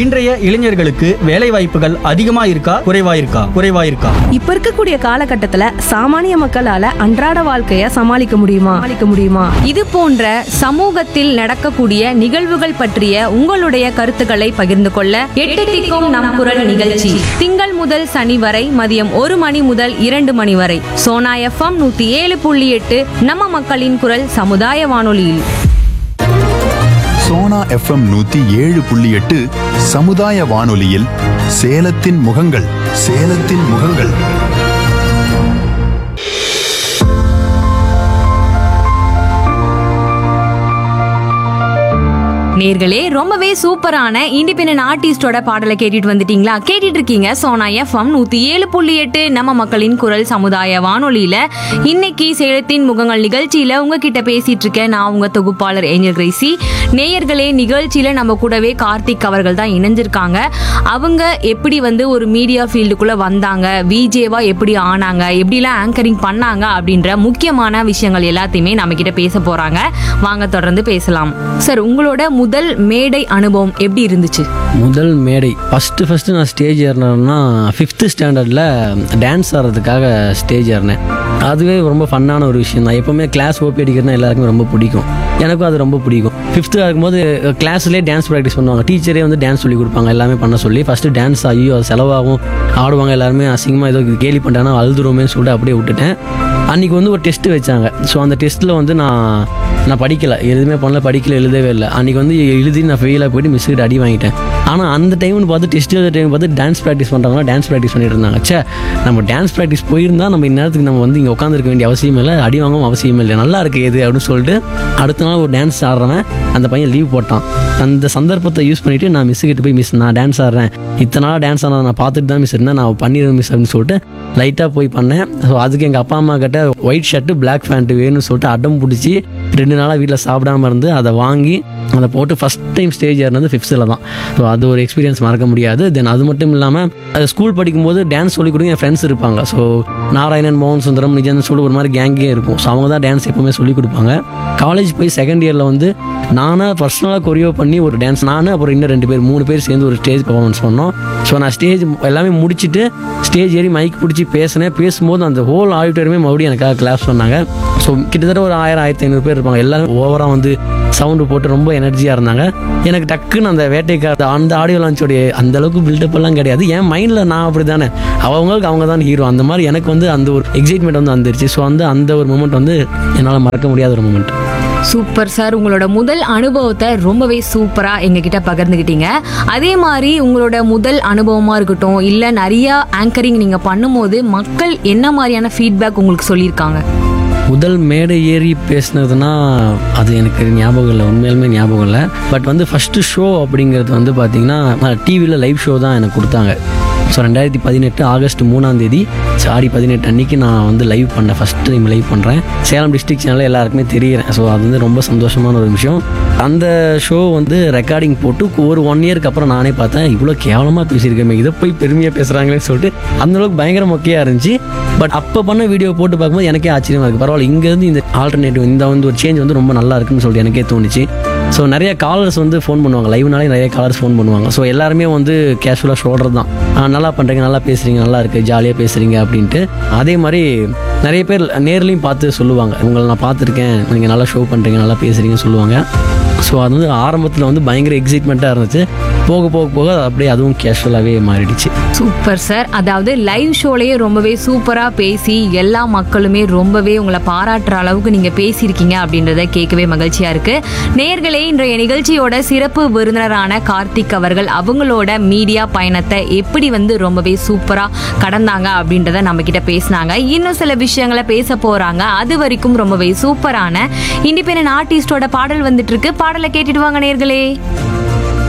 இன்றைய இளைஞர்களுக்கு வேலை வாய்ப்புகள் அதிகமா இருக்கா குறைவா இருக்கா குறைவா இருக்கா இப்ப இருக்கக்கூடிய காலகட்டத்துல சாமானிய மக்களால அன்றாட வாழ்க்கைய சமாளிக்க முடியுமா சமாளிக்க முடியுமா இது போன்ற சமூகத்தில் நடக்கக்கூடிய நிகழ்வுகள் பற்றிய உங்களுடைய கருத்துக்களை பகிர்ந்து கொள்ள எட்டு திக்கும் நம் குரல் நிகழ்ச்சி திங்கள் முதல் சனி வரை மதியம் ஒரு மணி முதல் இரண்டு மணி வரை சோனா எஃப்எம் நூத்தி ஏழு புள்ளி எட்டு நம்ம மக்களின் குரல் சமுதாய வானொலியில் சோனா எஃப்எம் நூத்தி ஏழு புள்ளி எட்டு சமுதாய வானொலியில் சேலத்தின் முகங்கள் சேலத்தின் முகங்கள் நேர்களே ரொம்பவே சூப்பரான இண்டிபெண்டன்ட் ஆர்டிஸ்டோட பாடலை கேட்டுட்டு வந்துட்டீங்களா கேட்டுட்டு இருக்கீங்க சோனா எஃப்எம் நூத்தி ஏழு புள்ளி எட்டு நம்ம மக்களின் குரல் சமுதாய வானொலியில இன்னைக்கு சேலத்தின் முகங்கள் நிகழ்ச்சியில உங்ககிட்ட பேசிட்டு இருக்கேன் நான் உங்க தொகுப்பாளர் ஏஞ்சல் கிரேசி நேயர்களே நிகழ்ச்சியில நம்ம கூடவே கார்த்திக் அவர்கள் தான் இணைஞ்சிருக்காங்க அவங்க எப்படி வந்து ஒரு மீடியா ஃபீல்டுக்குள்ள வந்தாங்க விஜேவா எப்படி ஆனாங்க எப்படிலாம் ஆங்கரிங் பண்ணாங்க அப்படின்ற முக்கியமான விஷயங்கள் எல்லாத்தையுமே நம்ம கிட்ட பேச போறாங்க வாங்க தொடர்ந்து பேசலாம் சார் உங்களோட முதல் மேடை அனுபவம் எப்படி இருந்துச்சு முதல் மேடை ஃபஸ்ட்டு ஃபஸ்ட்டு நான் ஸ்டேஜ் ஏறினேன்னா ஃபிஃப்த்து ஸ்டாண்டர்டில் டான்ஸ் ஆடுறதுக்காக ஸ்டேஜ் ஏறினேன் அதுவே ரொம்ப ஃபன்னான ஒரு விஷயம் தான் எப்போவுமே கிளாஸ் ஓபி அடிக்கிறதுனா எல்லாருக்குமே ரொம்ப பிடிக்கும் எனக்கும் அது ரொம்ப பிடிக்கும் ஃபிஃப்த்து இருக்கும்போது கிளாஸ்லேயே டான்ஸ் ப்ராக்டிஸ் பண்ணுவாங்க டீச்சரே வந்து டான்ஸ் சொல்லி கொடுப்பாங்க எல்லாமே பண்ண சொல்லி ஃபஸ்ட்டு டான்ஸ் ஐயோ அது செலவாகும் ஆடுவாங்க எல்லாருமே அசிங்கமாக ஏதோ கேலி பண்ணிட்டாங்கன்னா அழுதுருவோமேன்னு சொல்லிட்டு அப்படியே விட்டுட்டேன் அன்றைக்கி வந்து ஒரு டெஸ்ட்டு வச்சாங்க ஸோ அந்த டெஸ்ட்டில் வந்து நான் நான் படிக்கல எதுவுமே பண்ணல படிக்கல எழுதவே இல்லை அன்றைக்கி வந்து எழுதி நான் ஃபெயிலாக போயிட்டு மிஸ் கிட்ட அடி வாங்கிட்டேன் ஆனால் அந்த டைம்னு பார்த்து டெஸ்ட் எழுத டைம் பார்த்து டான்ஸ் ப்ராக்டிஸ் பண்ணுறாங்கன்னா டான்ஸ் ப்ராக்டிஸ் பண்ணிட்டு இருந்தாங்க ச்சே நம்ம டான்ஸ் ப்ராக்டிஸ் போயிருந்தா நம்ம இந்நேரத்துக்கு நம்ம வந்து இங்கே உட்காந்துருக்க வேண்டிய அவசியம் இல்லை அடி வாங்கவும் அவசியம் இல்லை நல்லா இருக்கு எது அப்படின்னு சொல்லிட்டு அடுத்த நாள் ஒரு டான்ஸ் ஆடுறவன் அந்த பையன் லீவ் போட்டான் அந்த சந்தர்ப்பத்தை யூஸ் பண்ணிட்டு நான் மிஸ் கிட்ட போய் மிஸ் நான் டான்ஸ் ஆடுறேன் இத்தனை நாள் டான்ஸ் ஆனதை நான் பார்த்துட்டு தான் மிஸ் இருந்தேன் நான் பண்ணிடுறேன் மிஸ் அப்படின்னு சொல்லிட்டு லைட்டாக போய் பண்ணேன் ஸோ அதுக்கு எங்கள் அப்பா அம்மா கிட்ட ஒயிட் ஷர்ட்டு பிளாக் பேண்ட் வேணும்னு சொல்லிட்டு அடம் பிடிச்சி ரெண்டு நாளாக வீட்டில் சாப்பிடாம இருந்து அதை வாங்கி அதை போட்டு ஃபஸ்ட் டைம் ஸ்டேஜ் ஏறினது ஃபிஃப்த்தில் தான் ஸோ அது ஒரு எக்ஸ்பீரியன்ஸ் மறக்க முடியாது தென் அது மட்டும் இல்லாமல் ஸ்கூல் படிக்கும்போது டான்ஸ் சொல்லிக் கொடுங்க என் ஃப்ரெண்ட்ஸ் இருப்பாங்க ஸோ நாராயணன் மோகன் சுந்தரம் நிஜன் சொல்லி ஒரு மாதிரி கேங்கே இருக்கும் ஸோ அவங்க தான் டான்ஸ் எப்பவுமே சொல்லிக் கொடுப்பாங்க காலேஜ் போய் செகண்ட் இயரில் வந்து நானாக பர்சனலாக கொரியோ பண்ணி ஒரு டான்ஸ் நான் அப்புறம் இன்னும் ரெண்டு பேர் மூணு பேர் சேர்ந்து ஒரு ஸ்டேஜ் பர்ஃபார்மன்ஸ் பண்ணோம் ஸோ நான் ஸ்டேஜ் எல்லாமே முடிச்சுட்டு ஸ்டேஜ் ஏறி மைக் பிடிச்சி பேசினேன் பேசும்போது அந்த ஹோல் ஆடிட்டோருமே மறுபடியும் எனக்காக கிளாஸ் சொன்னாங்க ஸோ கிட்டத்தட்ட ஒரு ஆயிரம் ஆயிரத்தி ஐநூறு பேர் இருப்பாங்க எல்லாரும் ஓவராக வந்து சவுண்டு போட்டு ரொம்ப எனர்ஜியாக இருந்தாங்க எனக்கு டக்குன்னு அந்த வேட்டைக்கார அந்த ஆடியோ லான்ச்சோடைய அந்த அளவுக்கு பில்டப் எல்லாம் கிடையாது என் மைண்டில் நான் அப்படி தானே அவங்களுக்கு அவங்க தான் ஹீரோ அந்த மாதிரி எனக்கு வந்து அந்த ஒரு எக்ஸைட்மெண்ட் வந்து வந்துருச்சு ஸோ வந்து அந்த ஒரு மூமெண்ட் வந்து என்னால் மறக்க முடியாத ஒரு மூமெண்ட் சூப்பர் சார் உங்களோட முதல் அனுபவத்தை ரொம்பவே சூப்பரா எங்ககிட்ட பகிர்ந்துக்கிட்டீங்க அதே மாதிரி உங்களோட முதல் அனுபவமா இருக்கட்டும் இல்ல நிறைய ஆங்கரிங் நீங்க பண்ணும்போது மக்கள் என்ன மாதிரியான ஃபீட்பேக் உங்களுக்கு சொல்லியிருக்காங்க முதல் மேடை ஏறி பேசுனதுன்னா அது எனக்கு ஞாபகம் இல்லை உண்மையாலுமே ஞாபகம் இல்லை பட் வந்து ஃபஸ்ட்டு ஷோ அப்படிங்கிறது வந்து பார்த்தீங்கன்னா டிவியில் லைவ் ஷோ தான் எனக்கு கொடுத்தாங்க ஸோ ரெண்டாயிரத்தி பதினெட்டு ஆகஸ்ட் மூணாம் தேதி ஆடி பதினெட்டு அன்னைக்கு நான் வந்து லைவ் பண்ணேன் ஃபஸ்ட் டைம் லைவ் பண்ணுறேன் சேலம் டிஸ்ட்ரிக்ட் சேனலில் எல்லாருக்குமே தெரியுறேன் ஸோ அது வந்து ரொம்ப சந்தோஷமான ஒரு விஷயம் அந்த ஷோ வந்து ரெக்கார்டிங் போட்டு ஒரு ஒன் இயருக்கு அப்புறம் நானே பார்த்தேன் இவ்வளோ கேவலமாக பேசியிருக்கேன் இதை போய் பெருமையாக பேசுகிறாங்களேன்னு சொல்லிட்டு அந்த அளவுக்கு பயங்கர மொக்கையாக இருந்துச்சு பட் அப்போ பண்ண வீடியோ போட்டு பார்க்கும்போது எனக்கே ஆச்சரியமாக இருக்குது பரவாயில்ல இங்கேருந்து இந்த ஆல்டர்னேட்டிவ் இந்த வந்து ஒரு சேஞ்ச் வந்து ரொம்ப நல்லா இருக்குன்னு சொல்லிட்டு எனக்கே தோணுச்சு ஸோ நிறைய காலர்ஸ் வந்து ஃபோன் பண்ணுவாங்க லைவ்னாலே நிறைய காலர்ஸ் ஃபோன் பண்ணுவாங்க ஸோ எல்லாருமே வந்து கேஷுவலாக சொல்கிறது தான் "ஆ, நல்லா பண்ணுறீங்க நல்லா பேசுகிறீங்க நல்லா இருக்குது ஜாலியாக பேசுகிறீங்க அப்படின்ட்டு அதே மாதிரி நிறைய பேர் நேர்லையும் பார்த்து சொல்லுவாங்க உங்களை நான் பார்த்துருக்கேன் நீங்கள் நல்லா ஷோ பண்ணுறீங்க நல்லா பேசுகிறீங்கன்னு சொல்லுவாங்க ஸோ அது வந்து ஆரம்பத்தில் வந்து பயங்கர எக்ஸைட்மெண்ட்டாக இருந்துச்சு போக போக போக அது அப்படியே அதுவும் கேஷுவலாகவே மாறிடுச்சு சூப்பர் சார் அதாவது லைவ் ஷோலயே ரொம்பவே சூப்பரா பேசி எல்லா மக்களுமே ரொம்பவே உங்களை பாராட்டுற அளவுக்கு நீங்க பேசியிருக்கீங்க அப்படின்றத கேட்கவே மகிழ்ச்சியா இருக்கு நேர்களே இன்றைய நிகழ்ச்சியோட சிறப்பு விருந்தினரான கார்த்திக் அவர்கள் அவங்களோட மீடியா பயணத்தை எப்படி வந்து ரொம்பவே சூப்பரா கடந்தாங்க அப்படின்றத நம்ம கிட்ட பேசினாங்க இன்னும் சில விஷயங்களை பேச போறாங்க அது வரைக்கும் ரொம்பவே சூப்பரான இண்டிபெண்டன்ட் ஆர்டிஸ்டோட பாடல் வந்துட்டு இருக்கு பாடலை கேட்டுட்டு வாங்க நேர்களே